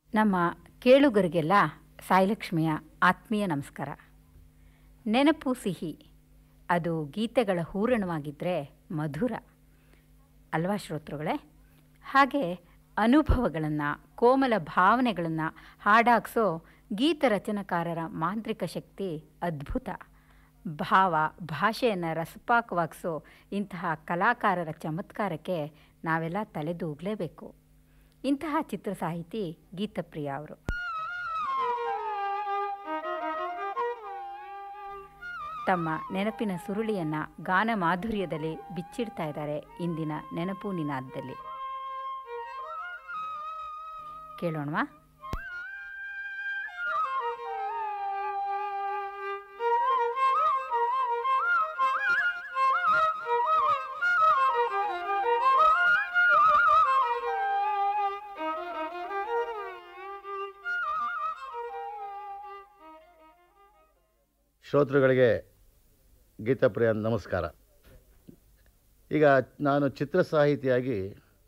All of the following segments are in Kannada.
ನಮ್ಮ ಕೇಳುಗರಿಗೆಲ್ಲ ಸಾಯಿಲಕ್ಷ್ಮಿಯ ಆತ್ಮೀಯ ನಮಸ್ಕಾರ ನೆನಪು ಸಿಹಿ ಅದು ಗೀತೆಗಳ ಹೂರಣವಾಗಿದ್ದರೆ ಮಧುರ ಅಲ್ವಾ ಶ್ರೋತೃಗಳೇ ಹಾಗೆ ಅನುಭವಗಳನ್ನು ಕೋಮಲ ಭಾವನೆಗಳನ್ನು ಹಾಡಾಗಿಸೋ ಗೀತ ರಚನಕಾರರ ಮಾಂತ್ರಿಕ ಶಕ್ತಿ ಅದ್ಭುತ ಭಾವ ಭಾಷೆಯನ್ನು ರಸಪಾಕವಾಗಿಸೋ ಇಂತಹ ಕಲಾಕಾರರ ಚಮತ್ಕಾರಕ್ಕೆ ನಾವೆಲ್ಲ ತಲೆದೂಗಲೇಬೇಕು ಇಂತಹ ಚಿತ್ರ ಸಾಹಿತಿ ಗೀತಪ್ರಿಯ ಅವರು ತಮ್ಮ ನೆನಪಿನ ಸುರುಳಿಯನ್ನು ಗಾನ ಮಾಧುರ್ಯದಲ್ಲಿ ಬಿಚ್ಚಿಡ್ತಾ ಇದ್ದಾರೆ ಇಂದಿನ ನೆನಪು ನಿನಾದದಲ್ಲಿ ಕೇಳೋಣವಾ ಶ್ರೋತೃಗಳಿಗೆ ಗೀತಪ್ರಿಯ ನಮಸ್ಕಾರ ಈಗ ನಾನು ಚಿತ್ರ ಸಾಹಿತಿಯಾಗಿ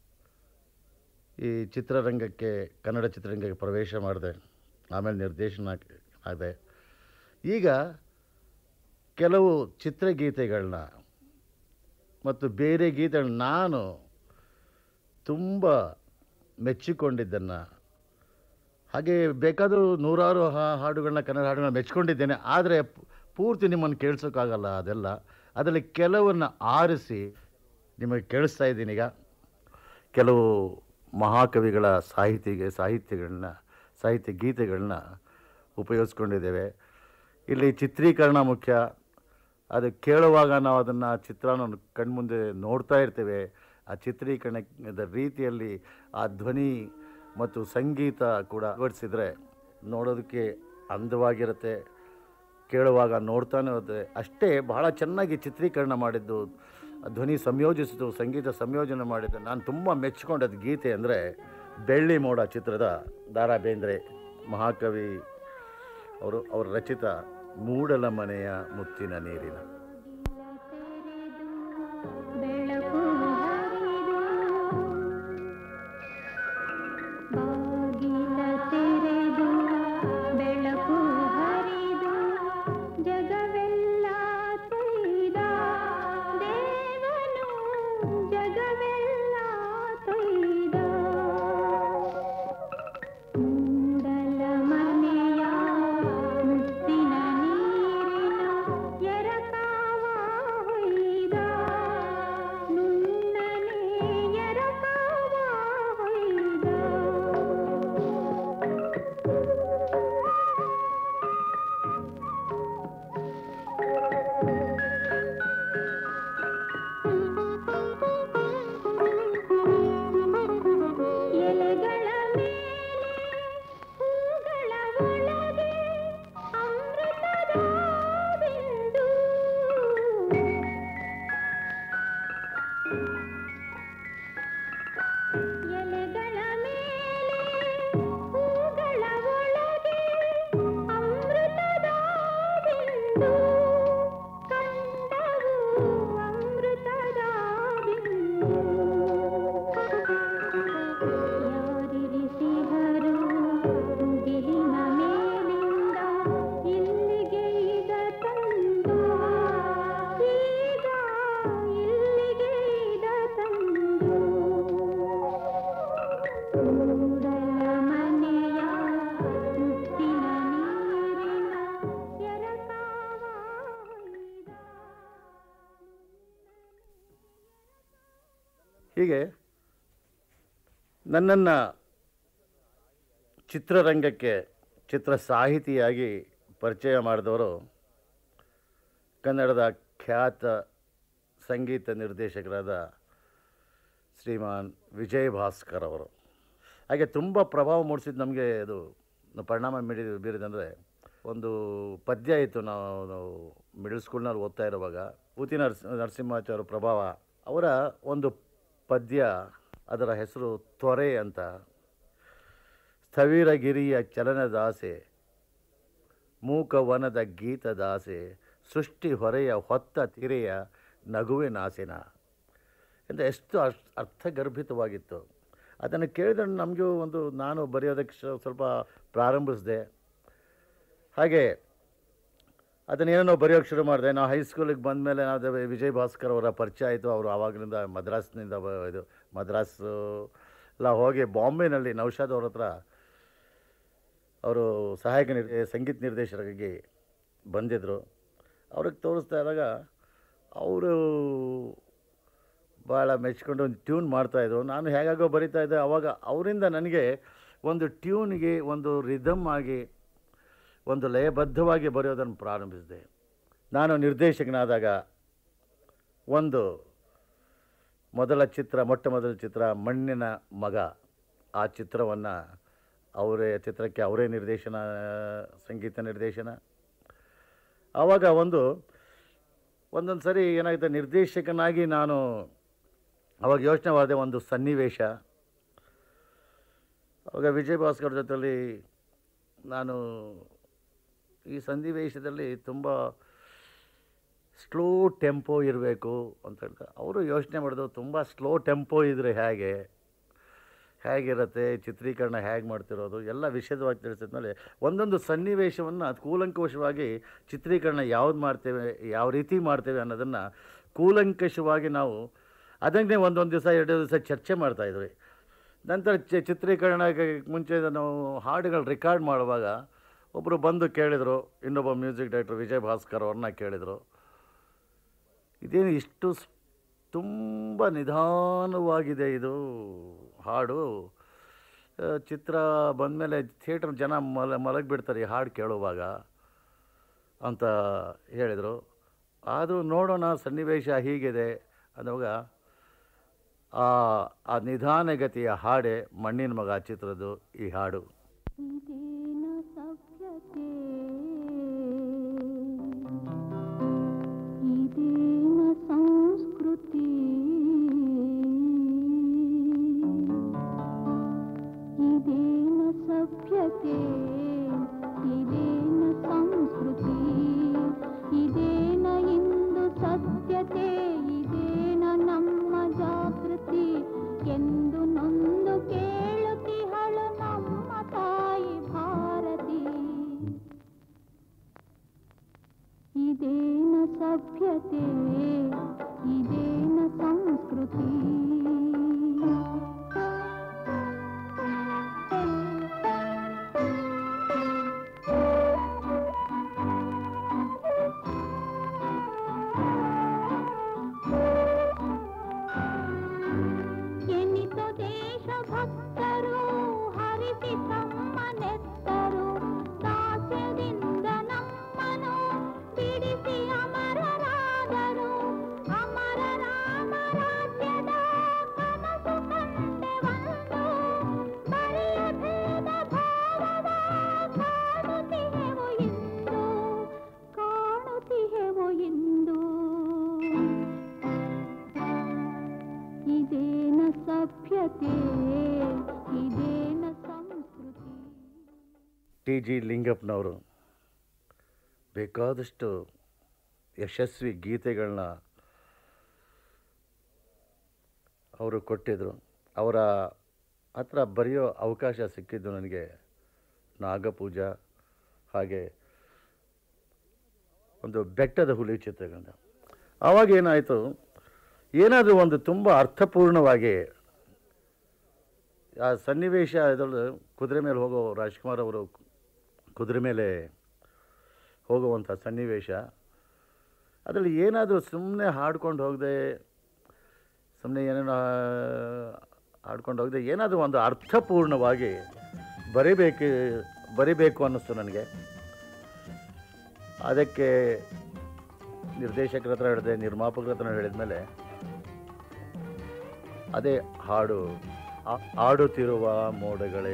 ಈ ಚಿತ್ರರಂಗಕ್ಕೆ ಕನ್ನಡ ಚಿತ್ರರಂಗಕ್ಕೆ ಪ್ರವೇಶ ಮಾಡಿದೆ ಆಮೇಲೆ ನಿರ್ದೇಶನ ಆದೆ ಈಗ ಕೆಲವು ಚಿತ್ರಗೀತೆಗಳನ್ನ ಮತ್ತು ಬೇರೆ ಗೀತೆಗಳನ್ನ ನಾನು ತುಂಬ ಮೆಚ್ಚಿಕೊಂಡಿದ್ದನ್ನು ಹಾಗೆ ಬೇಕಾದರೂ ನೂರಾರು ಹಾ- ಹಾಡುಗಳನ್ನ ಕನ್ನಡ ಹಾಡುಗಳನ್ನ ಮೆಚ್ಕೊಂಡಿದ್ದೇನೆ ಆದರೆ ಪು- ಪೂರ್ತಿ ನಿಮ್ಮನ್ನು ಕೇಳಿಸೋಕ್ಕಾಗಲ್ಲ ಅದೆಲ್ಲ ಅದರಲ್ಲಿ ಕೆಲವನ್ನು ಆರಿಸಿ ನಿಮಗೆ ಕೇಳಿಸ್ತಾ ಇದ್ದೀನಿ ಈಗ ಕೆಲವು ಮಹಾಕವಿಗಳ ಸಾಹಿತಿಗೆ ಸಾಹಿತ್ಯಗಳನ್ನ ಸಾಹಿತ್ಯ ಗೀತೆಗಳನ್ನ ಉಪಯೋಗಿಸ್ಕೊಂಡಿದ್ದೇವೆ ಇಲ್ಲಿ ಚಿತ್ರೀಕರಣ ಮುಖ್ಯ ಅದು ಕೇಳುವಾಗ ನಾವು ಅದನ್ನು ಚಿತ್ರನ ಕಣ್ಮುಂದೆ ನೋಡ್ತಾ ಇರ್ತೇವೆ ಆ ಚಿತ್ರೀಕರಣದ ರೀತಿಯಲ್ಲಿ ಆ ಧ್ವನಿ ಮತ್ತು ಸಂಗೀತ ಕೂಡ ಅಳವಡಿಸಿದ್ರೆ ನೋಡೋದಕ್ಕೆ ಅಂದವಾಗಿರುತ್ತೆ ಕೇಳುವಾಗ ನೋಡ್ತಾನೆ ಹೋದರೆ ಅಷ್ಟೇ ಬಹಳ ಚೆನ್ನಾಗಿ ಚಿತ್ರೀಕರಣ ಮಾಡಿದ್ದು ಧ್ವನಿ ಸಂಯೋಜಿಸಿದ್ದು ಸಂಗೀತ ಸಂಯೋಜನೆ ಮಾಡಿದ್ದು ನಾನು ತುಂಬ ಮೆಚ್ಚಿಕೊಂಡದ್ದು ಗೀತೆ ಅಂದರೆ ಬೆಳ್ಳಿ ಮೋಡ ಚಿತ್ರದ ದಾರಾ ಬೇಂದ್ರೆ ಮಹಾಕವಿ ಅವರು ಅವರ ರಚಿತ ಮೂಡಲ ಮನೆಯ ಮುತ್ತಿನ ನೀರಿನ ಬೆಳಕು ಹರಿದು ಬಾಗಿಲ ತೆರೆದು ಬೆಳಕು ಹರಿದು ಜಗವೆಲ್ಲ ತೊಯ್ದ ದೇವನು ಜಗವೆಲ್ಲ ತೊಯ್ದ ಮೂಡಲ ಮನೆಯ ಮುತ್ತಿನ ನೀರಿನ ಎರಕಾವ ಹೊಯ್ದ ನುಣ್ಣನೆ ಎರಕಾವ ಹೊಯ್ದ ಎಲೆಗಳ ಮೇಲೆ ಹೂಗಳ ಒಳಗೆ ಅಮೃತದ ಬಿಂದು ಎಲೆಗಳ ಮೇಲೆ ಹೂಗಳ ಒಳಗೆ ಅಮೃತದ ಬಿಂದು ಕಂಡವು ಅಮೃತದ ಬಿಂದು ಯಾರಿರಿಸಿಹರು ಮುಗಿಲಿನ ಮೇಲಿಂದ ಇಲ್ಲಿಗೆ ಈಗ ತಂದು ಈಗ ಇಲ್ಲಿಗೆ ಈಗ ತಂದು ಮೂಡಲ ಮನೆಯ ಮುತ್ತಿನ ನೀರಿನ ಎರಕಾವ ಹೊಯ್ದ ಹೀಗೆ ನನ್ನನ್ನು ಚಿತ್ರರಂಗಕ್ಕೆ ಚಿತ್ರ ಸಾಹಿತಿಯಾಗಿ ಪರಿಚಯ ಮಾಡಿದವರು ಕನ್ನಡದ ಖ್ಯಾತ ಸಂಗೀತ ನಿರ್ದೇಶಕರಾದ ಶ್ರೀಮಾನ್ ವಿಜಯ್ ಭಾಸ್ಕರ್ ಅವರು ಹಾಗೆ ತುಂಬ ಪ್ರಭಾವ ಮೂಡಿಸಿದ್ದು ನಮಗೆ ಅದು ಪರಿಣಾಮ ಬೀರಿ ಬೀರಿದಂದರೆ ಒಂದು ಪದ್ಯ ಇತ್ತು ನಾವು ನಾವು ಮಿಡಲ್ ಸ್ಕೂಲ್ನಲ್ಲಿ ಓದ್ತಾ ಇರುವಾಗ ಊತಿ ನರಸ್ ನರಸಿಂಹಾಚಾರ್ಯ ಪ್ರಭಾವ ಅವರ ಒಂದು ಪದ್ಯ ಅದರ ಹೆಸರು ತ್ವರೆ ಅಂತ ಸ್ಥವಿರಗಿರಿಯ ಚಲನದಾಸೆ ಮೂಕವನದ ಗೀತದಾಸೆ ಸೃಷ್ಟಿ ಹೊರೆಯ ಹೊತ್ತ ತಿರೆಯ ನಗುವೆ ನಾಸಿನ ಎಂದು ಎಷ್ಟು ಅರ್ಥ ಅರ್ಥಗರ್ಭಿತವಾಗಿತ್ತು ಅದನ್ನು ಕೇಳಿದ್ರೆ ನಮಗೂ ಒಂದು ನಾನು ಬರೆಯೋದಕ್ಕೆ ಶ- ಸ್ವಲ್ಪ ಪ್ರಾರಂಭಿಸಿದೆ ಹಾಗೆ ಅದನ್ನೇನೋ ಬರೆಯೋಕ್ಕೆ ಶುರು ಮಾಡಿದೆ ನಾವು ಹೈಸ್ಕೂಲಿಗೆ ಬಂದಮೇಲೆ ನಾವು ವಿಜಯ್ ಭಾಸ್ಕರ್ ಅವರ ಪರಿಚಯ ಆಯಿತು ಅವರು ಆವಾಗಲಿಂದ ಮದ್ರಾಸ್ನಿಂದ ಬ- ಇದು ಮದ್ರಾಸ್ ಎಲ್ಲ ಹೋಗಿ ಬಾಂಬೆನಲ್ಲಿ ನೌಶಾದ್ ಅವ್ರ ಹತ್ರ ಅವರು ಸಹಾಯಕ ನಿರ್ ಸಂಗೀತ ನಿರ್ದೇಶಕರಾಗಿ ಬಂದಿದ್ದರು ಅವ್ರಿಗೆ ತೋರಿಸ್ತಾ ಇದ್ದಾಗ ಅವರು ಭಾಳ ಮೆಚ್ಕೊಂಡು ಒಂದು ಟ್ಯೂನ್ ಮಾಡ್ತಾಯಿದ್ರು ನಾನು ಹೇಗಾಗೋ ಬರಿತಾ ಇದ್ದೆ ಆವಾಗ ಅವರಿಂದ ನನಗೆ ಒಂದು ಟ್ಯೂನ್ಗೆ ಒಂದು ರಿದಮ್ ಆಗಿ ಒಂದು ಲಯಬದ್ಧವಾಗಿ ಬರೆಯೋದನ್ನು ಪ್ರಾರಂಭಿಸಿದೆ ನಾನು ನಿರ್ದೇಶಕನಾದಾಗ ಒಂದು ಮೊದಲ ಚಿತ್ರ ಮೊಟ್ಟ ಮೊದಲ ಚಿತ್ರ ಮಣ್ಣಿನ ಮಗ ಆ ಚಿತ್ರವನ್ನು ಅವರೇ ಚಿತ್ರಕ್ಕೆ ಅವರೇ ನಿರ್ದೇಶನ ಸಂಗೀತ ನಿರ್ದೇಶನ ಆವಾಗ ಒಂದು ಒಂದೊಂದು ಸರಿ ಏನಾಗುತ್ತೆ ನಿರ್ದೇಶಕನಾಗಿ ನಾನು ಅವಾಗ ಯೋಚನೆ ಮಾಡಿದೆ ಒಂದು ಸನ್ನಿವೇಶ ಅವಾಗ ವಿಜಯ್ ಭಾಸ್ಕರ್ ಜೊತೆಲಿ ನಾನು ಈ ಸನ್ನಿವೇಶದಲ್ಲಿ ತುಂಬ ಸ್ಲೋ ಟೆಂಪೋ ಇರಬೇಕು ಅಂತ ಹೇಳ್ತಾರೆ ಅವರು ಯೋಚನೆ ಮಾಡಿದ್ರು ತುಂಬ ಸ್ಲೋ ಟೆಂಪೋ ಇದ್ದರೆ ಹೇಗೆ ಹೇಗಿರುತ್ತೆ ಚಿತ್ರೀಕರಣ ಹೇಗೆ ಮಾಡ್ತಿರೋದು ಎಲ್ಲ ವಿಷದವಾಗಿ ತಿಳಿಸಿದ್ಮೇಲೆ ಒಂದೊಂದು ಸನ್ನಿವೇಶವನ್ನು ಕೂಲಂಕುಷವಾಗಿ ಚಿತ್ರೀಕರಣ ಯಾವ್ದು ಮಾಡ್ತೇವೆ ಯಾವ ರೀತಿ ಮಾಡ್ತೇವೆ ಅನ್ನೋದನ್ನು ಕೂಲಂಕಷವಾಗಿ ನಾವು ಅದನ್ನೇ ಒಂದೊಂದು ದಿವಸ ಎರಡು ದಿವಸ ಚರ್ಚೆ ಮಾಡ್ತಾಯಿದ್ವಿ ನಂತರ ಚಿ ಚಿತ್ರೀಕರಣಕ್ಕೆ ಮುಂಚೆ ನಾವು ಹಾಡುಗಳು ರೆಕಾರ್ಡ್ ಮಾಡುವಾಗ ಒಬ್ಬರು ಬಂದು ಕೇಳಿದರು ಇನ್ನೊಬ್ಬ ಮ್ಯೂಸಿಕ್ ಡೈರೆಕ್ಟರ್ ವಿಜಯ್ ಭಾಸ್ಕರ್ ಅವ್ರನ್ನ ಕೇಳಿದರು ಇದೇನು ಇಷ್ಟು ಸ್- ತುಂಬ ನಿಧಾನವಾಗಿದೆ ಇದು ಹಾಡು ಆ, ಚಿತ್ರ ಬಂದಮೇಲೆ ಥಿಯೇಟ್ರ್ ಜನ ಮಲ ಮಲಗಿಬಿಡ್ತಾರೆ ಈ ಹಾಡು ಕೇಳುವಾಗ ಅಂತ ಹೇಳಿದರು ಆದರೂ ನೋಡೋಣ ಸನ್ನಿವೇಶ ಹೀಗಿದೆ ಅನ್ನುವಾಗ ಆ ಆ ನಿಧಾನಗತಿಯ ಹಾಡೆ ಮಣ್ಣಿನ ಮಗ ಚಿತ್ರದ ಈ ಹಾಡು ಇದೇನ ಸಭ್ಯತೆ ಇದೇನ ಸಂಸ್ಕೃತಿ ಇದೇನ ಸಭ್ಯತೆ ಇದೇನ ಸಂಸ್ಕೃತಿ ಇದೇನ ಇಂದು ಸತ್ಯತೆ ಇದೇನ ನಮ್ಮ ಜಾಗೃತಿ ಎಂದು ನೊಂದು ಕೇಳುತ್ತಿಹಳು ನಮ್ಮ ತಾಯಿ ಭಾರತಿ ಇದೇನ ಸಭ್ಯತೆ ಇದೇನ ಸಂಸ್ಕೃತಿ ಎನ್ನಿತು ದೇಶ ಭಕ್ತರು ಹರಿಸಿ ತಮ್ಮನೆತ್ತರು ದಾಸ್ಯದಿಂದ ನಮ್ಮನು ಬಿಡಿಸಿ ಅಮರರಾದರು ಅಮರ ರಾಮ ರಾಜ್ಯದ ಕನಸು ಕಂಡೆವಂದು ಬರಿಯ ಭೇದ ಭಾವವ ಕಾಣುತ್ತಿಹೆವು ಇಂದು ಕಾಣುತ್ತಿಹೆವು ಇಂದು ಇದೇನ ಸಭ್ಯತೆ ಇದೇನ ಸಂಸ್ಕೃತಿ ಟಿ ಜಿ ಲಿಂಗಪ್ಪನವರು ಬೇಕಾದಷ್ಟು ಯಶಸ್ವಿ ಗೀತೆಗಳನ್ನ ಅವರು ಕೊಟ್ಟಿದ್ದರು ಅವರ ಹತ್ರ ಬರೆಯೋ ಅವಕಾಶ ಸಿಕ್ಕಿದ್ದು ನನಗೆ ನಾಗಪೂಜಾ ಹಾಗೆ ಒಂದು ಬೆಟ್ಟದ ಹುಲಿ ಚಿತ್ರಗಳನ್ನ ಆವಾಗ ಏನಾಯಿತು ಏನಾದರೂ ಒಂದು ತುಂಬ ಅರ್ಥಪೂರ್ಣವಾಗಿ ಆ ಸನ್ನಿವೇಶ ಇದರಲ್ಲಿ ಕುದುರೆ ಮೇಲೆ ಹೋಗೋ ರಾಜ್ಕುಮಾರ್ ಅವರು ಕುದುರೆ ಮೇಲೆ ಹೋಗುವಂಥ ಸನ್ನಿವೇಶ ಅದರಲ್ಲಿ ಏನಾದರೂ ಸುಮ್ಮನೆ ಹಾಡ್ಕೊಂಡು ಹೋಗದೆ ಸುಮ್ಮನೆ ಏನೇನೋ ಹಾಡ್ಕೊಂಡು ಹೋಗದೆ ಏನಾದರೂ ಒಂದು ಅರ್ಥಪೂರ್ಣವಾಗಿ ಬರಿಬೇಕು ಬರಿಬೇಕು ಅನ್ನಿಸ್ತು ನನಗೆ ಅದಕ್ಕೆ ನಿರ್ದೇಶಕರ ಹತ್ರ ಹೇಳಿದೆ ನಿರ್ಮಾಪಕರ ಹತ್ರ ಹೇಳಿದ್ಮೇಲೆ ಅದೇ ಹಾಡು ಆ- ಆಡುತ್ತಿರುವ ಮೋಡಗಳೇ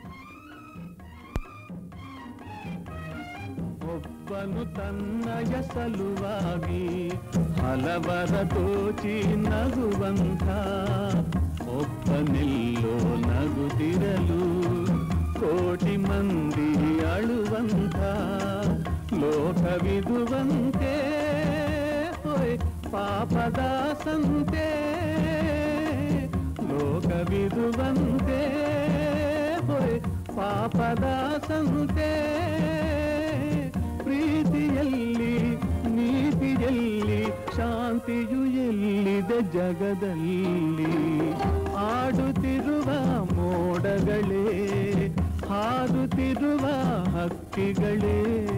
ಒಬ್ಬನು ತನ್ನಯ ಸಲುವಾಗಿ ಹಲವರ ದೋಚಿ ನಗುವಂಥ ಒಬ್ಬನೆಲ್ಲೋ ನಗುತ್ತಿರಲು ಕೋಟಿ ಮಂದಿ ಅಳುವಂಥ ಲೋಕವಿದುವಂತೆ ಹೊಯ್ ಪಾಪದ ಸಂತೆ ಲೋಕವಿದು ಇರುವಂತೆ ಹೊಯ್ ಪಾಪದ ಸಂತೆ ಪ್ರೀತಿಯಲ್ಲಿ ನೀತಿಯಲ್ಲಿ ಶಾಂತಿಯು ಎಲ್ಲಿದೆ ಜಗದಲ್ಲಿ ಆಡುತ್ತಿರುವ ಮೋಡಗಳೇ ಹಾರುತ್ತಿರುವ ಹಕ್ಕಿಗಳೇ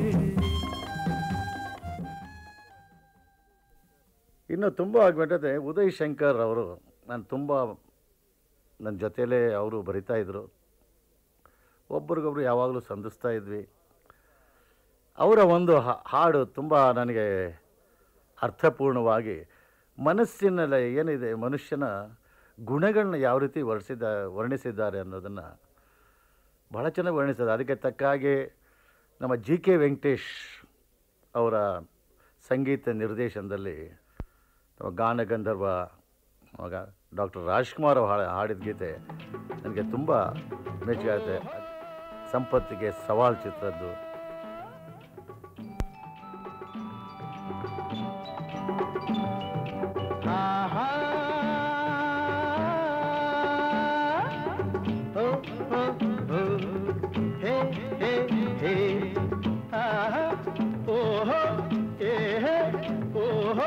ಇನ್ನು ತುಂಬ ಆಗ್ಬಿಟ್ಟದೆ ಉದಯ್ ಶಂಕರ್ ಅವರು ನಾನು ತುಂಬ ನನ್ನ ಜೊತೆಲೇ ಅವರು ಬರಿತಾ ಇದ್ದರು ಒಬ್ರಿಗೊಬ್ರು ಯಾವಾಗಲೂ ಸಂಧಿಸ್ತಾ ಇದ್ವಿ ಅವರ ಒಂದು ಹಾ- ಹಾಡು ತುಂಬ ನನಗೆ ಅರ್ಥಪೂರ್ಣವಾಗಿ ಮನಸ್ಸಿನಲ್ಲಿ ಏನಿದೆ ಮನುಷ್ಯನ ಗುಣಗಳನ್ನ ಯಾವ ರೀತಿ ವರ್ಣಿಸಿದ ವರ್ಣಿಸಿದ್ದಾರೆ ಅನ್ನೋದನ್ನು ಭಾಳ ಚೆನ್ನಾಗಿ ವರ್ಣಿಸಿದ್ದಾರೆ ಅದಕ್ಕೆ ತಕ್ಕ ಹಾಗೆ ನಮ್ಮ ಜಿ ಕೆ ವೆಂಕಟೇಶ್ ಅವರ ಸಂಗೀತ ನಿರ್ದೇಶನದಲ್ಲಿ ನಮ್ಮ ಗಾನಗಂಧರ್ವ ಮಗ ಡಾಕ್ಟರ್ ರಾಜ್ಕುಮಾರ್ ಅವ್ರು ಹಾಡ ಹಾಡಿದ ಗೀತೆ ನನಗೆ ತುಂಬ ಮೆಚ್ಚುಗೆ ಆಗುತ್ತೆ ಸಂಪತ್ತಿಗೆ ಸವಾಲ್ ಚಿತ್ರದ್ದು ಆಹಾ. ಓ, ಓ, ಓ. ಹೇ, ಹೇ, ಹೇ. ಆಹಾ. ಓಹೋ, ಏ, ಹೇ, ಓಹೋ.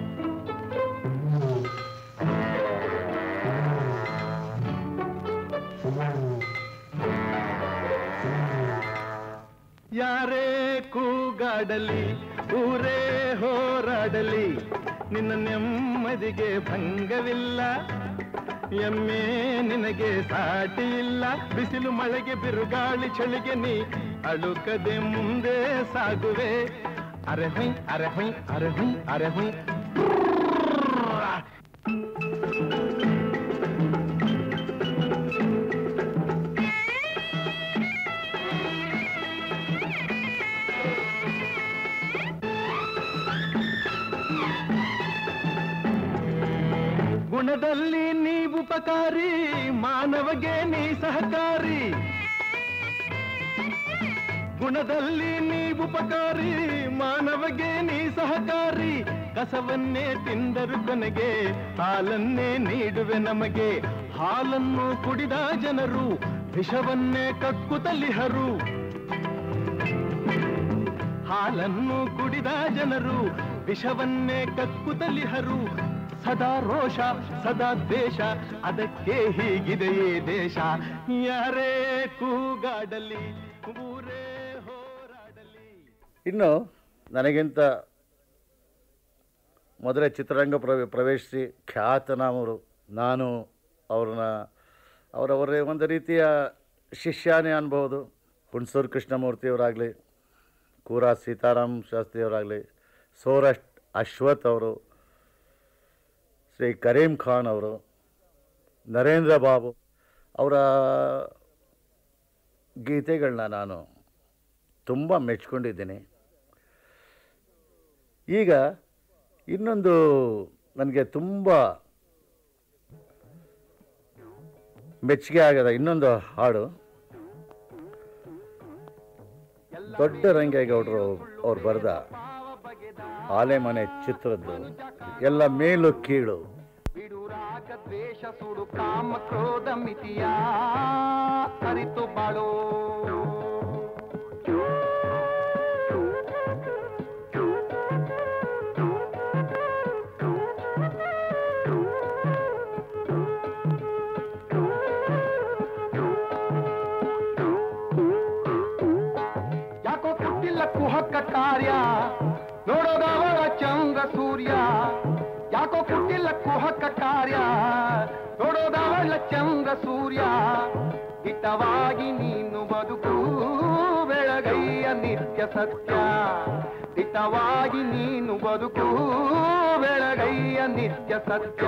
ಯಾರೇ ಕೂಗಾಡಲಿ ಊರೇ ಹೋರಾಡಲಿ ನಿನ್ನ ನೆಮ್ಮದಿಗೆ ಭಂಗವಿಲ್ಲ ಎಮ್ಮೆ ನಿನಗೆ ಸಾಟಿ ಇಲ್ಲ ಬಿಸಿಲು ಮಳೆಗೆ ಬಿರುಗಾಳಿ ಚಳಿಗೆ ನೀ ಅಳುಕದೆ ಮುಂದೆ ಸಾಗುವೆ ಅರೆ ಹುಯ್ ಅರೆ ಹುಯ್ ಅರೆ ಹುಯ್ ಅರೆ ಹುಯ್ ಗುಣದಲ್ಲಿ ನೀ ಉಪಕಾರಿ ಮಾನವಗೆ ನೀ ಸಹಕಾರಿ ಗುಣದಲ್ಲಿ ನೀ ಉಪಕಾರಿ ಮಾನವಗೆ ನೀ ಸಹಕಾರಿ ಕಸವನ್ನೇ ತಿಂದರು ಕೊನೆಗೆ ಹಾಲನ್ನೇ ನೀಡುವೆ ನಮಗೆ ಹಾಲನ್ನು ಕುಡಿದ ಜನರು ವಿಷವನ್ನೇ ಕಕ್ಕುತ್ತಲಿಹರು ಹಾಲನ್ನು ಕುಡಿದ ಜನರು ವಿಷವನ್ನೇ ಕಕ್ಕುತ್ತಲಿಹರು ಸದಾ ರೋಷ ಸದಾ ದ್ವೇಷ ಅದಕ್ಕೆ ಹೀಗಿದೆಯೇ ದೇಶ ಯಾರೇ ಕೂಗಾಡಲಿ ಊರೇ ಹೋರಾಡಲಿ ಇನ್ನು ನನಗಿಂತ ಮೊದಲೇ ಚಿತ್ರರಂಗ ಪ್ರವೇ ಪ್ರವೇಶಿಸಿ ಖ್ಯಾತನಾಮರು ನಾನು ಅವ್ರನ್ನ ಅವರವರೇ ಒಂದು ರೀತಿಯ ಶಿಷ್ಯನೇ ಅನ್ಬೋದು ಹುಣಸೂರು ಕೃಷ್ಣಮೂರ್ತಿಯವರಾಗಲಿ ಕೂರಾ ಸೀತಾರಾಮ್ ಶಾಸ್ತ್ರಿಯವರಾಗಲಿ ಸೋರಷ್ಟ್ ಅಶ್ವಥ್ ಅವರು ಶ್ರೀ ಕರೀಂ ಖಾನ್ ಅವರು ನರೇಂದ್ರ ಬಾಬು ಅವರ ಗೀತೆಗಳನ್ನ ನಾನು ತುಂಬ ಮೆಚ್ಕೊಂಡಿದ್ದೀನಿ ಈಗ ಇನ್ನೊಂದು ನನಗೆ ತುಂಬ ಮೆಚ್ಚುಗೆ ಆಗದ ಇನ್ನೊಂದು ಹಾಡು ದೊಡ್ಡ ರಂಗೇಗೌಡರು ಅವ್ರು ಬರೆದ ಆಲೆಮನೆ ಚಿತ್ರದ್ದು ಎಲ್ಲ ಮೇಲು ಕೀಳು ಬಿಡುರಾಗ ದ್ವೇಷ ಸುಡು ಕಾಮ ಕ್ರೋಧ ಮಿತಿಯ ಅರಿತು ಬಾಳೋ ಯಾಕೋ ಕೊಟ್ಟಿಲ್ಲ ಕುಹಕ ಕಾರ್ಯ ನೋಡೋದವಳ ಚಂದ್ರ ಸೂರ್ಯ ಯಾಕೋ ಕೊಟ್ಟಿಲ್ಲ ಕುಹಕ ಕಾರ್ಯ ನೋಡೋದವಳ ಚಂದ್ರ ಸೂರ್ಯ ದಿಟ್ಟವಾಗಿ ನೀನು ಬದುಕು ಬೆಳಗೈಯ ನಿತ್ಯ ಸತ್ಯ ದಿಟ್ಟವಾಗಿ ನೀನು ಬದುಕು ಬೆಳಗೈಯ ನಿತ್ಯ ಸತ್ಯ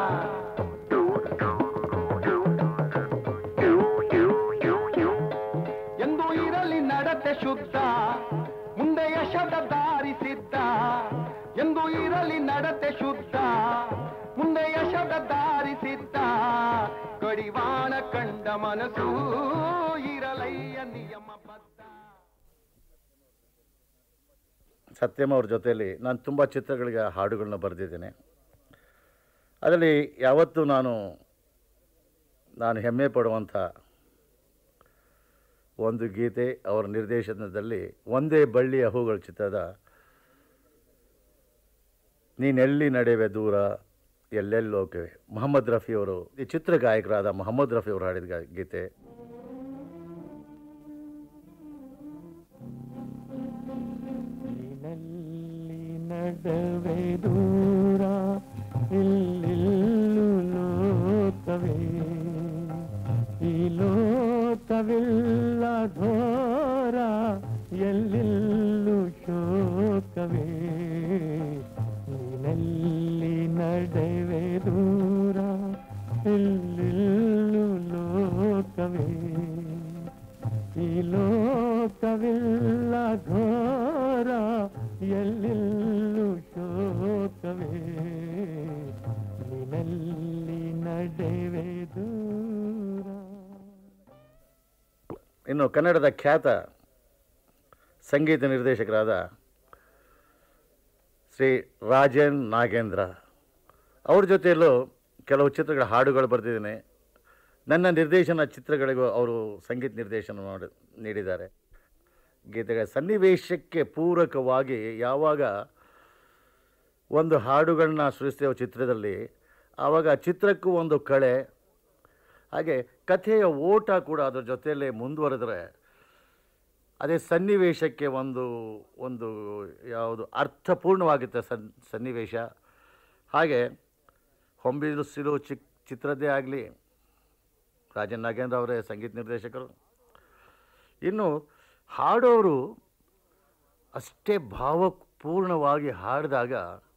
ಎಂದು ಇರಲಿ ನಡತೆ ಶುದ್ಧ ಮುಂದೆ ಯಶದ ದಾರಿ ಸಿದ್ಧ ಎಂದು ಇರಲಿ ನಡತೆ ಶುದ್ಧ ಮುಂದೆ ಯಶದ ದಾರಿ ಸಿದ್ಧ ಕಡಿವಾಣ ಕಂಡ ಮನಸ್ಸು ಇರಲಯ್ಯ ನಿಯಮ ಬದ್ಧ ಸತ್ಯಂ ಅವ್ರ ಜೊತೆಯಲ್ಲಿ ನಾನು ತುಂಬ ಚಿತ್ರಗಳಿಗೆ ಹಾಡುಗಳನ್ನ ಬರೆದಿದ್ದೇನೆ ಅದರಲ್ಲಿ ಯಾವತ್ತೂ ನಾನು ನಾನು ಹೆಮ್ಮೆ ಪಡುವಂಥ ಒಂದು ಗೀತೆ ಅವರ ನಿರ್ದೇಶನದಲ್ಲಿ ಒಂದೇ ಬಳ್ಳಿಯ ಹೂಗಳ ಚಿತ್ರದ ನೀನೆಲ್ಲಿ ನಡೆವೆ ದೂರ ಎಲ್ಲೆಲ್ಲೋಕೆ ಮೊಹಮ್ಮದ್ ರಫಿಯವರು ಈ ಚಿತ್ರ ಗಾಯಕರಾದ ಮೊಹಮ್ಮದ್ ರಫಿಯವರು ಹಾಡಿದ ಗಾ- ಗೀತೆ ನೀನಲ್ಲಿ ನಡುವೆ ದೂರ ಇಲ್ಲಿಲ್ಲು ಲೋಕವೇ ಈ ಲೋಕವಿಲ್ಲ ಘೋರ ಎಲ್ಲಿಲ್ಲು ಶೋಕವೇ ನೀನಲ್ಲಿ ನಡೆವೆ ದೂರ ಇಲ್ಲಿಲ್ಲು ಲೋಕವೇ ಈ ಲೋಕವಿಲ್ಲ ಘೋರ ಎಲ್ಲಿಲ್ಲು ಶೋಕವೇ ನಿನಲ್ಲಿ ನಡೆವೆ ದೂರ ಇನ್ನು ಕನ್ನಡದ ಖ್ಯಾತ ಸಂಗೀತ ನಿರ್ದೇಶಕರಾದ ಶ್ರೀ ರಾಜನ್ ನಾಗೇಂದ್ರ ಅವ್ರ ಜೊತೆಯಲ್ಲೂ ಕೆಲವು ಚಿತ್ರಗಳ ಹಾಡುಗಳು ಬರೆದಿದ್ದೀನಿ ನನ್ನ ನಿರ್ದೇಶನ ಚಿತ್ರಗಳಿಗೂ ಅವರು ಸಂಗೀತ ನಿರ್ದೇಶನ ಮಾಡಿ ನೀಡಿದ್ದಾರೆ ಗೀತೆಗಳ ಸನ್ನಿವೇಶಕ್ಕೆ ಪೂರಕವಾಗಿ ಯಾವಾಗ ಒಂದು ಹಾಡುಗಳನ್ನ ಸೃಷ್ಟಿಸುವ ಚಿತ್ರದಲ್ಲಿ ಆವಾಗ ಚಿತ್ರಕ್ಕೂ ಒಂದು ಕಳೆ ಹಾಗೆ ಕಥೆಯ ಓಟ ಕೂಡ ಅದ್ರ ಜೊತೆಯಲ್ಲೇ ಮುಂದುವರೆದ್ರೆ ಅದೇ ಸನ್ನಿವೇಶಕ್ಕೆ ಒಂದು ಒಂದು ಯಾವುದು ಅರ್ಥಪೂರ್ಣವಾಗುತ್ತೆ ಸನ್ ಸನ್ನಿವೇಶ ಹಾಗೆ ಹೊಂಬಿಸಿಲು ಚಿಕ್ ಚಿತ್ರದ್ದೇ ಆಗಲಿ ರಾಜನ್ ನಾಗೇಂದ್ರ ಅವರೇ ಸಂಗೀತ ನಿರ್ದೇಶಕರು ಇನ್ನು ಹಾಡೋರು ಅಷ್ಟೇ ಭಾವಪೂರ್ಣವಾಗಿ ಹಾಡಿದಾಗ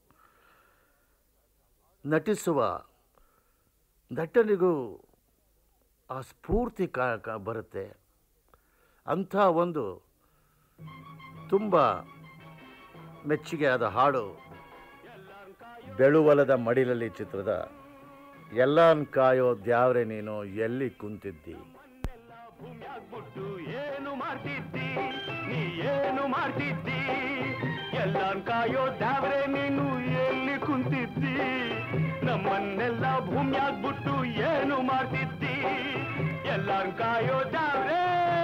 ನಟಿಸುವ ನಟನಿಗೂ ಆ ಸ್ಫೂರ್ತಿ ಕಾ ಕಾ ಬರುತ್ತೆ ಅಂಥ ಒಂದು ತುಂಬ ಮೆಚ್ಚುಗೆಯಾದ ಹಾಡು ಬೆಳುವಲದ ಮಡಿಲಲ್ಲಿ ಚಿತ್ರದ ಎಲ್ಲನ್ ಕಾಯೋ ದ್ಯಾವ್ರೆ ನೀನು ಎಲ್ಲಿ ಕುಂತಿದ್ದಿ ಭೂಮ್ಯಾಗ್ಬಿಟ್ಟು ಏನು ಮಾಡ್ತಿದ್ದಿ ನೀ ಏನು ಮಾಡ್ತಿದ್ದಿ ಎಲ್ಲಾನ್ ಕಾಯೋ ದ್ಯಾವ್ರೆ ನೀನು ಎಲ್ಲಿ ಕುಂತಿದ್ದಿ ನಮ್ಮನ್ನೆಲ್ಲ ಭೂಮ್ಯಾಗ್ಬಿಟ್ಟು ಏನು ಮಾಡ್ತಿದ್ದಿ ಎಲ್ಲಾನ್ ಕಾಯೋ ದ್ಯಾವ್ರೆ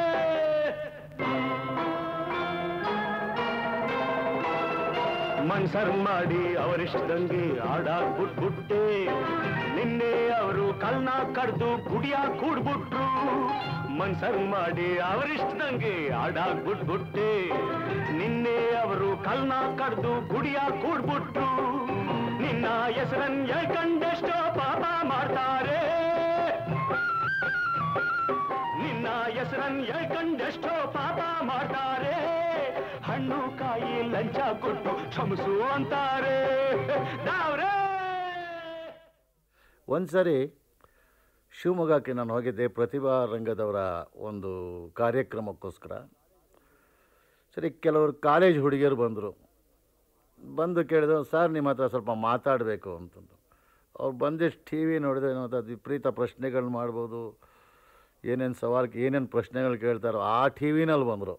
ಮನ್ಸರ್ ಮಾಡಿ ಅವರಿಷ್ಟಂಗೆ ಆಡಾಕ್ ಬಿಟ್ಬಿಟ್ಟೆ ನಿನ್ನೆ ಅವರು ಕಲ್ನ ಕಡ್ದು ಗುಡಿಯ ಕೂಡ್ಬಿಟ್ರು ಮನ್ಸರ್ ಮಾಡಿ ಅವರಿಷ್ಟಂಗೆ ಆಡಾಕ್ ಬಿಟ್ಬಿಟ್ಟೆ ನಿನ್ನೆ ಅವರು ಕಲ್ನ ಕಡ್ದು ಗುಡಿಯ ಕೂಡ್ಬಿಟ್ರು ನಿನ್ನ ಹೆಸರನ್ ಹೇಳ್ಕಂಡೆಷ್ಟೋ ಪಾಪ ಮಾಡ್ತಾರೆ ನಿನ್ನ ಹೆಸರನ್ ಹೇಳ್ಕಂಡೆಷ್ಟೋ ಪಾಪ ಮಾಡ್ತಾರೆ ಹಣ್ಣು ಕಾಯಿ ಲಂಚ ಕೊಟ್ಟು ಕ್ಷಮಿಸು ಅಂತಾರೆ ದಾವ್ರೇ ಒಂದು ಸರಿ ಶಿವಮೊಗ್ಗಕ್ಕೆ ನಾನು ಹೋಗಿದ್ದೆ ಪ್ರತಿಭಾ ರಂಗದವರ ಒಂದು ಕಾರ್ಯಕ್ರಮಕ್ಕೋಸ್ಕರ ಸರಿ ಕೆಲವರು ಕಾಲೇಜ್ ಹುಡುಗಿಯರು ಬಂದರು ಬಂದು ಕೇಳಿದ್ರು ಸರ್ ನಿಮ್ಮ ಹತ್ರ ಸ್ವಲ್ಪ ಮಾತಾಡಬೇಕು ಅಂತಂದು ಅವ್ರು ಬಂದಿಷ್ಟು ಟಿ ವಿ ನೋಡಿದ್ರೆ ಏನೋ ಅದು ವಿಪರೀತ ಪ್ರಶ್ನೆಗಳು ಮಾಡ್ಬೋದು ಏನೇನು ಸವಾಲು ಏನೇನು ಪ್ರಶ್ನೆಗಳು ಕೇಳ್ತಾರೋ ಆ ಟಿ ವಿನಲ್ಲಿ ಬಂದರು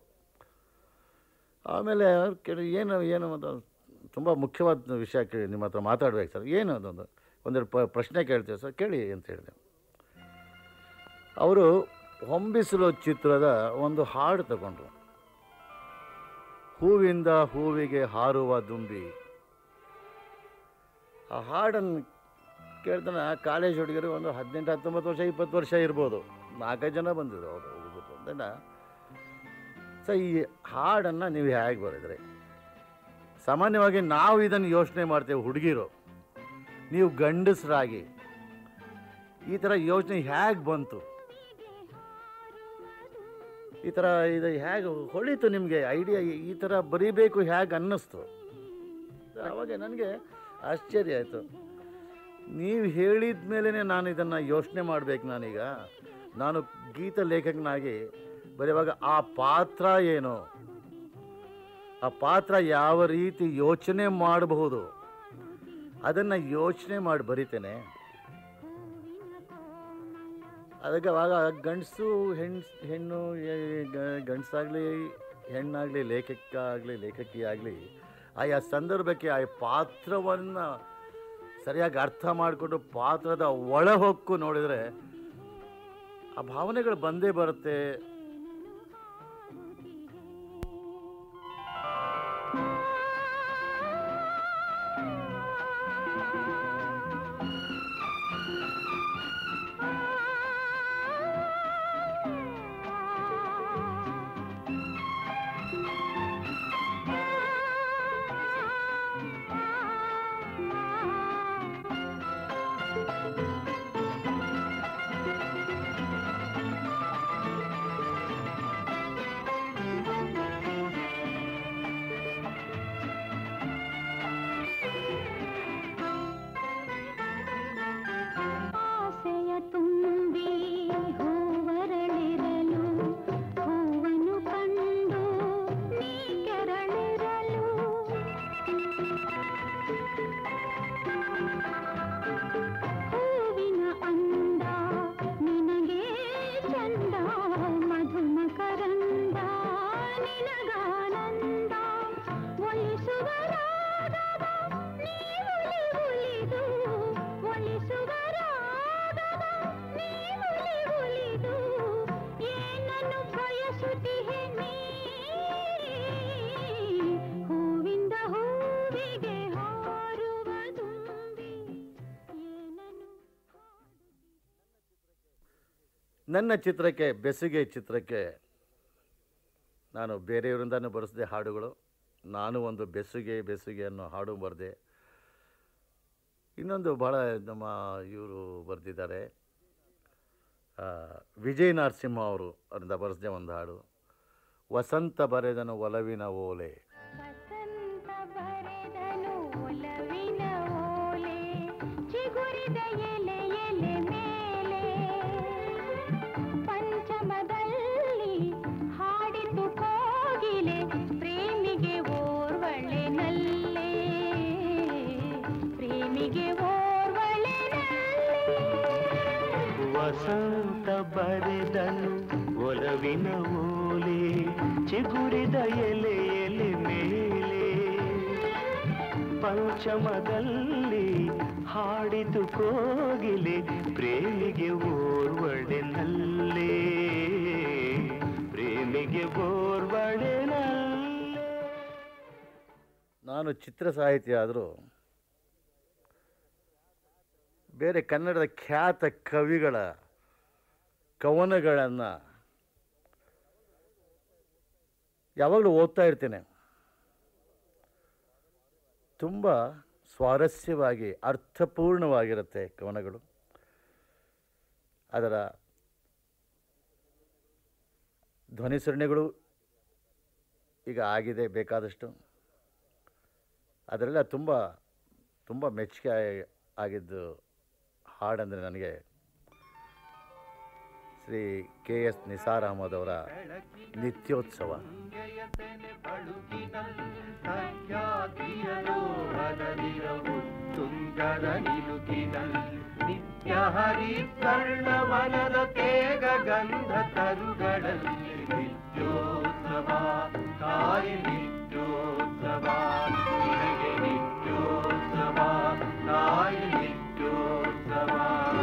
ಆಮೇಲೆ ಅವ್ರು ಕೇಳಿ ಏನು ಏನು ಅಂತ ತುಂಬ ಮುಖ್ಯವಾದ ವಿಷಯ ಕೇಳಿ ನಿಮ್ಮ ಹತ್ರ ಮಾತಾಡ್ಬೇಕು ಸರ್ ಏನು ಅದೊಂದು ಒಂದೆರಡು ಪ ಪ್ರಶ್ನೆ ಕೇಳ್ತೀವಿ ಸರ್ ಕೇಳಿ ಅಂತ ಹೇಳಿದೆ ಅವರು ಹೊಂಬಿಸಲು ಚಿತ್ರದ ಒಂದು ಹಾಡು ತಗೊಂಡ್ರು ಹೂವಿಂದ ಹೂವಿಗೆ ಹಾರುವ ದುಂಬಿ ಆ ಹಾಡನ್ನು ಕೇಳ್ತಾನೆ ಆ ಕಾಲೇಜ್ ಹುಡುಗರು ಒಂದು ಹದಿನೆಂಟು ಹತ್ತೊಂಬತ್ತು ವರ್ಷ ಇಪ್ಪತ್ತು ವರ್ಷ ಇರ್ಬೋದು ನಾಲ್ಕೈದು ಜನ ಬಂದಿದ್ರು ಅವರು ಹುಡುಗರು ಅದನ್ನು ಸೊ ಈ ಹಾಡನ್ನು ನೀವು ಹೇಗೆ ಬರೆದ್ರಿ ಸಾಮಾನ್ಯವಾಗಿ ನಾವು ಇದನ್ನು ಯೋಚನೆ ಮಾಡ್ತೇವೆ ಹುಡುಗಿರು ನೀವು ಗಂಡಸರಾಗಿ ಈ ಥರ ಯೋಚನೆ ಹೇಗೆ ಬಂತು ಈ ಥರ ಇದು ಹೇಗೆ ಹೊಳಿತು ನಿಮಗೆ ಐಡಿಯಾ ಈ ಥರ ಬರೀಬೇಕು ಹೇಗೆ ಅನ್ನಿಸ್ತು ಅವಾಗ ನನಗೆ ಆಶ್ಚರ್ಯ ಆಯಿತು ನೀವು ಹೇಳಿದ ಮೇಲೇ ನಾನು ಇದನ್ನು ಯೋಚನೆ ಮಾಡಬೇಕು ನಾನೀಗ ನಾನು ಗೀತ ಲೇಖಕನಾಗಿ ಬರೆಯುವಾಗ ಆ ಪಾತ್ರ ಏನು ಆ ಪಾತ್ರ ಯಾವ ರೀತಿ ಯೋಚನೆ ಮಾಡಬಹುದು ಅದನ್ನು ಯೋಚನೆ ಮಾಡಿ ಬರಿತೇನೆ ಅದಕ್ಕೆ ಅವಾಗ ಗಂಡಸು ಹೆಣ್ಣು ಹೆಣ್ಣು ಗಂಡಸಾಗಲಿ ಹೆಣ್ಣಾಗಲಿ ಲೇಖಕ ಆಗಲಿ ಲೇಖಕಿ ಆಗಲಿ ಆಯಾ ಸಂದರ್ಭಕ್ಕೆ ಆ ಪಾತ್ರವನ್ನು ಸರಿಯಾಗಿ ಅರ್ಥ ಮಾಡಿಕೊಂಡು ಪಾತ್ರದ ಒಳಹೊಕ್ಕು ನೋಡಿದರೆ ಆ ಭಾವನೆಗಳು ಬಂದೇ ಬರುತ್ತೆ ಆಸೆಯ ತುಂಬಿ ಹೂವರಳಿರಲು ಹೂವನ್ನು ಕಂಡು ನೀ ಕೆರಳಿರಲು ಹೂವಿನ ಅಂದ ನಿನಗೆ ಚಂದ ಮಧುಮಕರಂದ ನಿನಗಾನಂದ ಒಲಿಸುವ ರಾಗವ ನೀ ಉಲಿ ಉಲಿದು ಒಲಿಸುವ ರಾಗವ ನೀ ಉಲಿ ಉಲಿದು ಏನನ್ನು ಬಯಸುತ್ತಿಹೆ ನೀ ಹೂವಿಂದ ಹೂವಿಗೆ ಹಾರುವ ತುಂಬಿ ಏನನ್ನು ನನ್ನ ಚಿತ್ರಕ್ಕೆ ಬೆಸುಗೆ ಚಿತ್ರಕ್ಕೆ ನಾನು ಬೇರೆಯವರಿಂದನೂ ಬರೆಸಿದೆ ಹಾಡುಗಳು ನಾನು ಒಂದು ಬೆಸುಗೆ ಬೆಸುಗೆ ಅನ್ನೋ ಹಾಡು ಬರೆದೆ ಇನ್ನೊಂದು ಭಾಳ ನಮ್ಮ ಇವರು ಬರೆದಿದ್ದಾರೆ ಆ, ವಿಜಯ್ ನರಸಿಂಹ ಅವರು ಅವರಿಂದ ಬರೆಸಿದೆ ಒಂದು ಹಾಡು ವಸಂತ ಬರೆದನು ಒಲವಿನ ಓಲೆ ವಸಂತ ಬರೆದನು ಒಲವಿನ ಓಲೆ ಚಿಗುರಿದ ಎಲೆ ಎಲೆ ಮೇಲೆ ಪಂಚಮದಲ್ಲಿ ಹಾಡಿತು ಕೋಗಿಲೆ ಪ್ರೇಮಿಗೆ ಓರ್ವಳೆ ನಲ್ಲೆ ಪ್ರೇಮಿಗೆ ಓರ್ವಳೆ ವಸಂತ ಬರೆದನು ಒಲವಿನ ಓಲೆ ಚಿಗುರಿದ ಎಲೆ ಎಲೆ ಮೇಲೆ ಪಂಚಮದಲ್ಲಿ ಹಾಡಿತು ಕೋಗಿಲೆ ಪ್ರೇಮಿಗೆ ಓರ್ವಡೆ ನಲ್ಲೇ ಪ್ರೇಮಿಗೆ ಓರ್ವಡೆ ನಲ್ಲೇ ನಾನು ಚಿತ್ರ ಸಾಹಿತಿ ಆದರೂ ಬೇರೆ ಕನ್ನಡದ ಖ್ಯಾತ ಕವಿಗಳ ಕವನಗಳನ್ನು ಯಾವಾಗಲೂ ಓದ್ತಾ ಇರ್ತೇನೆ ತುಂಬ ಸ್ವಾರಸ್ಯವಾಗಿ ಅರ್ಥಪೂರ್ಣವಾಗಿರುತ್ತೆ ಕವನಗಳು ಅದರ ಧ್ವನಿಸರಣೆಗಳು ಈಗ ಆಗಿದೆ ಬೇಕಾದಷ್ಟು ಅದರೆಲ್ಲ ತುಂಬ ತುಂಬ ಮೆಚ್ಚುಗೆ ಆಗಿ- ಆಗಿದ್ದು ಹಾಡಂದರೆ ನನಗೆ ಶ್ರೀ ಕೆ ಎಸ್ ನಿಸಾರ್ ಅಹಮದ್ ಅವರ ನಿತ್ಯೋತ್ಸವ ತುಂಗದ ನಿಲುಕಿನಲ್ಲಿ ನಿತ್ಯ ಹರಿಕರ್ಣವನದ ತೇಗ ಗಂಧ ತರುಗಳಲ್ಲಿ ನಿತ್ಯೋತ್ಸವ ಕಾಯಿ ನಿತ್ಯೋತ್ಸವ ನಿನಗೆ ನಿತ್ಯೋತ್ಸವ ಕಾಯಿ ನಿತ್ಯೋತ್ಸವ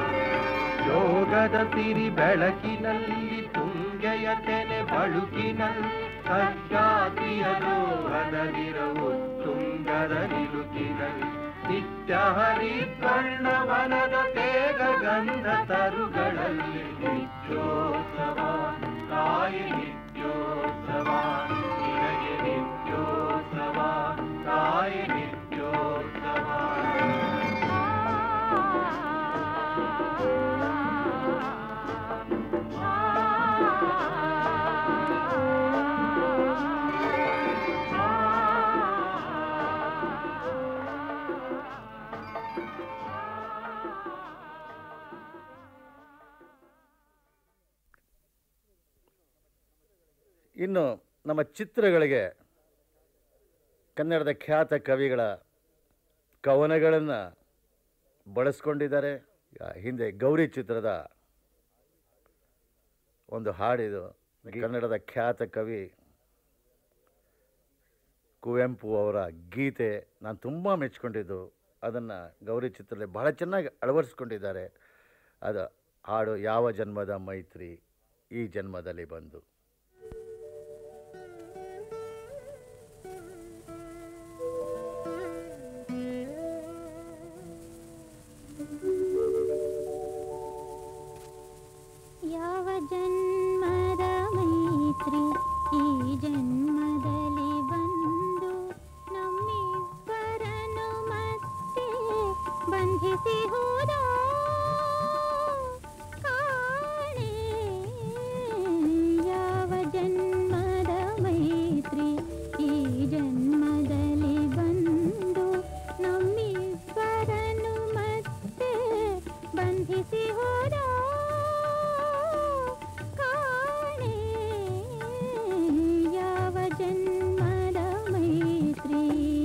ಯೋಗದ ಸಿರಿ ಬೆಳಕಿನಲ್ಲಿ ತುಂಗೆಯ ತೆನೆ ಬಳುಕಿನಲ್ಲಿ ಸಹ್ಯಾದ್ರಿಯ ಲೋಹದಲ್ಲಿರವು ತುಂಗದ ನಿಲುಕಿನಲ್ಲಿ ನಿತ್ಯ ಹರಿಕರ್ಣವನದ ತೇಗ ಗಂಧ ತರುಗಳಲ್ಲಿ ನಿತ್ಯೋತ್ಸವ ಕಾಯಿ ನಿತ್ಯೋತ್ಸವ ನಿನಗೆ ನಿತ್ಯೋತ್ಸವ ಕಾಯಿ ನಿತ್ಯೋತ್ಸವ ಇನ್ನು ನಮ್ಮ ಚಿತ್ರಗಳಿಗೆ ಕನ್ನಡದ ಖ್ಯಾತ ಕವಿಗಳ ಕವನಗಳನ್ನು ಬಳಸ್ಕೊಂಡಿದ್ದಾರೆ ಈಗ ಹಿಂದೆ ಗೌರಿ ಚಿತ್ರದ ಒಂದು ಹಾಡಿದು ಕನ್ನಡದ ಖ್ಯಾತ ಕವಿ ಕುವೆಂಪು ಅವರ ಗೀತೆ ನಾನು ತುಂಬ ಮೆಚ್ಕೊಂಡಿದ್ದು ಅದನ್ನು ಗೌರಿ ಚಿತ್ರದಲ್ಲಿ ಬಹಳ ಚೆನ್ನಾಗಿ ಅಳವಡಿಸ್ಕೊಂಡಿದ್ದಾರೆ ಅದು ಹಾಡು ಯಾವ ಜನ್ಮದ ಮೈತ್ರಿ ಈ ಜನ್ಮದಲ್ಲಿ ಬಂದು ಯಾವ ಜನ್ಮದ ಮೈತ್ರಿ ಈ ಜನ್ಮದಲ್ಲಿ ಬಂದು ನಮ್ಮಿಬ್ಬರನ್ನು ಮತ್ತೆ ಬಂಧಿಸಿ ಹೋದ ಕಾಣೆ ಯಾವ ಜನ್ಮದ ಮೈತ್ರಿ ಈ ಜನ್ಮದಲ್ಲಿ ಬಂದು ನಮ್ಮಿಬ್ಬರನ್ನು ಮತ್ತೆ ಬಂಧಿಸಿ ಹೋದ ಕಾಣೆ ಯಾವ ಜನ್ಮದ ಮೈತ್ರಿ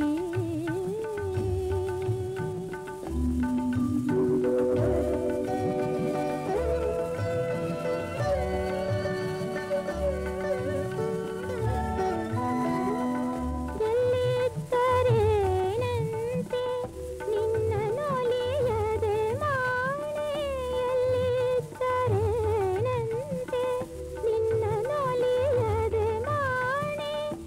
ಎಲ್ಲಿದ್ದರೇನಂತೆ ನಿನ್ನ ನೊಲಿಯದೆ ಮಾಣೆ ಎಲ್ಲಿದ್ದರೇನಂತೆ ನಿನ್ನ ನೊಲಿಯದೆ ಮಾಣೆ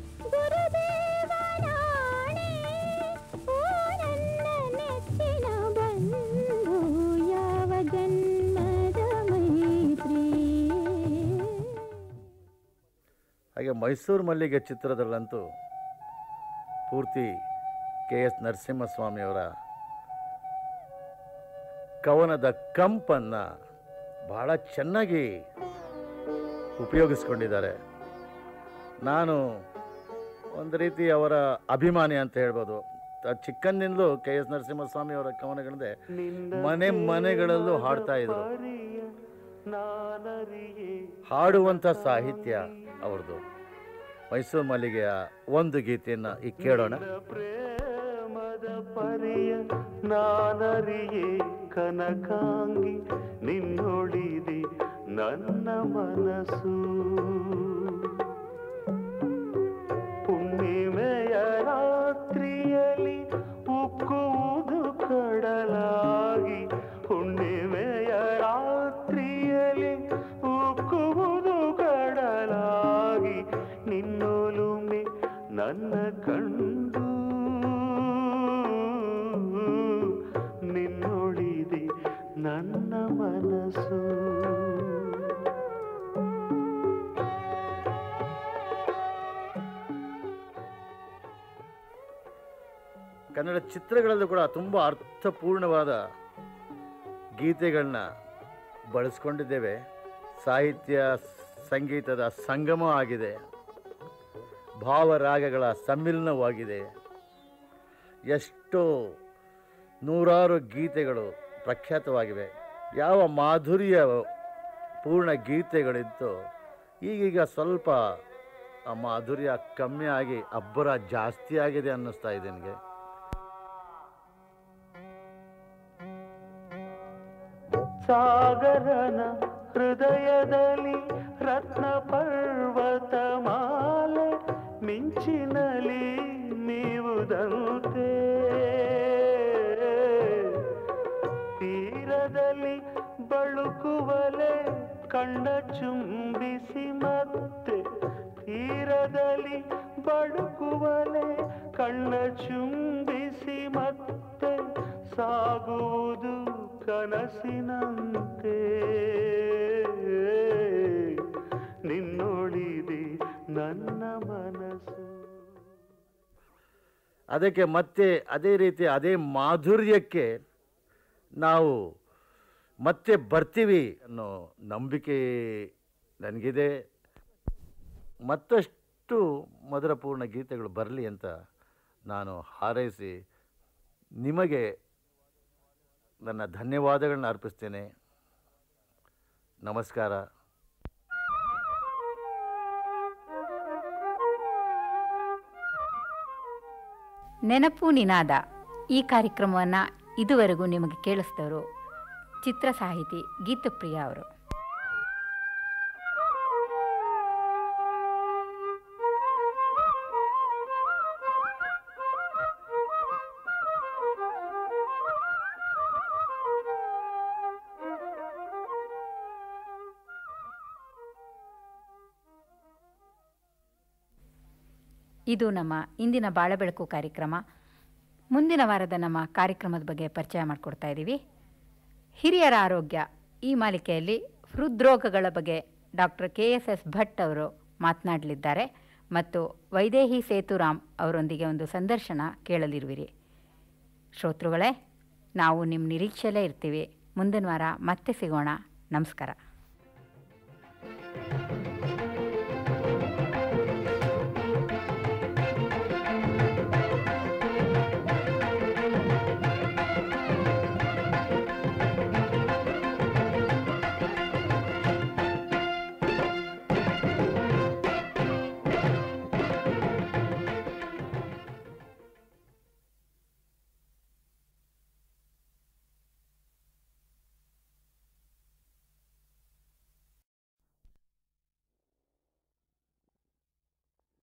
ಗುರುದೇವನಾಣೆ ಓ ನನ್ನ ನೆಚ್ಚಿನ ಬಂಧು ಯಾವ ಜನ್ಮದ ಮೈತ್ರಿ ಹಾಗೆ ಮೈಸೂರು ಮಲ್ಲಿಗೆ ಚಿತ್ರದಲ್ಲಂತೂ ಪೂರ್ತಿ ಕೆ ಎಸ್ ನರಸಿಂಹಸ್ವಾಮಿಯವರ ಕವನದ ಕಂಪನ್ನು ಬಹಳ ಚೆನ್ನಾಗಿ ಉಪಯೋಗಿಸ್ಕೊಂಡಿದ್ದಾರೆ ನಾನು ಒಂದು ರೀತಿ ಅವರ ಅಭಿಮಾನಿ ಅಂತ ಹೇಳ್ಬೋದು ತ- ಚಿಕ್ಕಂದಿನಿಂದಲೂ ಕೆ ಎಸ್ ನರಸಿಂಹಸ್ವಾಮಿ ಅವರ ಕವನಗಳಿಂದ ಮನೆ ಮನೆಗಳಲ್ಲೂ ಹಾಡ್ತಾ ಇದ್ರು ಹಾಡುವಂಥ ಸಾಹಿತ್ಯ ಅವ್ರದ್ದು ಮೈಸೂರು ಮಲ್ಲಿಗೆಯ ಒಂದು ಗೀತೆಯನ್ನು ಈಗ ಕೇಳೋಣ ಪ್ರೇಮದ ಪರಿಯ ನಾನರಿಯೇ ಕನಕಾಂಗಿ ನಿನ್ನೊಳಿದೆ ನನ್ನ ಮನಸ್ಸು ಹುಣ್ಣಿಮೆಯ ರಾತ್ರಿಯಲ್ಲಿ ಉಕ್ಕುವುದು ಕಡಲಾಗಿ ಹುಣ್ಣಿಮೆಯ ರಾತ್ರಿಯಲ್ಲಿ ಉಕ್ಕುವುದು ಕಡಲಾಗಿ ನಿನ್ನೊಲುಮೆ ನನ್ನ ಕಂಡು ನಿನ್ನೊಳಿದೆ ನನ್ನ ಮನಸ್ಸು ಕನ್ನಡ ಚಿತ್ರಗಳಲ್ಲೂ ಕೂಡ ತುಂಬ ಅರ್ಥಪೂರ್ಣವಾದ ಗೀತೆಗಳನ್ನ ಬಳಸ್ಕೊಂಡಿದ್ದೇವೆ ಸಾಹಿತ್ಯ ಸಂಗೀತದ ಸಂಗಮ ಆಗಿದೆ ಭಾವರಾಗಗಳ ಸಮ್ಮಿಲನವಾಗಿದೆ ಎಷ್ಟೋ ನೂರಾರು ಗೀತೆಗಳು ಪ್ರಖ್ಯಾತವಾಗಿವೆ ಯಾವ ಮಾಧುರ್ಯ ಪೂರ್ಣ ಗೀತೆಗಳಿತ್ತು ಈಗೀಗ ಸ್ವಲ್ಪ ಆ ಮಾಧುರ್ಯ ಕಮ್ಮಿ ಆಗಿ ಅಬ್ಬರ ಜಾಸ್ತಿ ಆಗಿದೆ ಅನ್ನಿಸ್ತಾ ಇದೆ ನನಗೆ ಸಾಗರನ ಹೃದಯದಲ್ಲಿ ರತ್ನ ಪರ್ವತ ಮಾಲೆ ಮಿಂಚಿನಲ್ಲಿ ಮೀವುದಂತೆ ತೀರದಲ್ಲಿ ಬಳುಕುವಲೆ ಕಣ್ಣ ಚುಂಬಿಸಿ ಮತ್ತೆ ತೀರದಲ್ಲಿ ಬಳುಕುವಲೆ ಕಣ್ಣ ಚುಂಬಿಸಿ ಮತ್ತೆ ಸಾಗುವುದು ಕನಸಿನಂತೆ ನಿನ್ನೊಳಿದೆ ನನ್ನ ಮನಸ್ಸು ಅದಕ್ಕೆ ಮತ್ತೆ ಅದೇ ರೀತಿ ಅದೇ ಮಾಧುರ್ಯಕ್ಕೆ ನಾವು ಮತ್ತೆ ಬರ್ತೀವಿ ಅನ್ನೋ ನಂಬಿಕೆ ನನಗಿದೆ ಮತ್ತಷ್ಟು ಮಧುರಪೂರ್ಣ ಗೀತೆಗಳು ಬರಲಿ ಅಂತ ನಾನು ಹಾರೈಸಿ ನಿಮಗೆ ನನ್ನ ಧನ್ಯವಾದಗಳನ್ನ ಅರ್ಪಿಸ್ತೇನೆ ನಮಸ್ಕಾರ ನೆನಪು ನಿನಾದ ಈ ಕಾರ್ಯಕ್ರಮವನ್ನು ಇದುವರೆಗೂ ನಿಮಗೆ ಕೇಳಿಸಿದವರು ಚಿತ್ರ ಸಾಹಿತಿ ಗೀತಪ್ರಿಯ ಅವರು ಇದು ನಮ್ಮ ಇಂದಿನ ಬಾಳಬೆಳಕು ಕಾರ್ಯಕ್ರಮ ಮುಂದಿನ ವಾರದ ನಮ್ಮ ಕಾರ್ಯಕ್ರಮದ ಬಗ್ಗೆ ಪರಿಚಯ ಮಾಡಿಕೊಡ್ತಾ ಇದ್ದೀವಿ ಹಿರಿಯರ ಆರೋಗ್ಯ ಈ ಮಾಲಿಕೆಯಲ್ಲಿ ಹೃದ್ರೋಗಗಳ ಬಗ್ಗೆ doctor K S S Bhat ಅವರು ಮಾತನಾಡಲಿದ್ದಾರೆ ಮತ್ತು ವೈದೇಹಿ ಸೇತುರಾಮ್ ಅವರೊಂದಿಗೆ ಒಂದು ಸಂದರ್ಶನ ಕೇಳಲಿರುವಿರಿ ಶ್ರೋತೃಗಳೇ ನಾವು ನಿಮ್ಮ ನಿರೀಕ್ಷೆಯಲ್ಲೇ ಇರ್ತೀವಿ ಮುಂದಿನ ವಾರ ಮತ್ತೆ ಸಿಗೋಣ ನಮಸ್ಕಾರ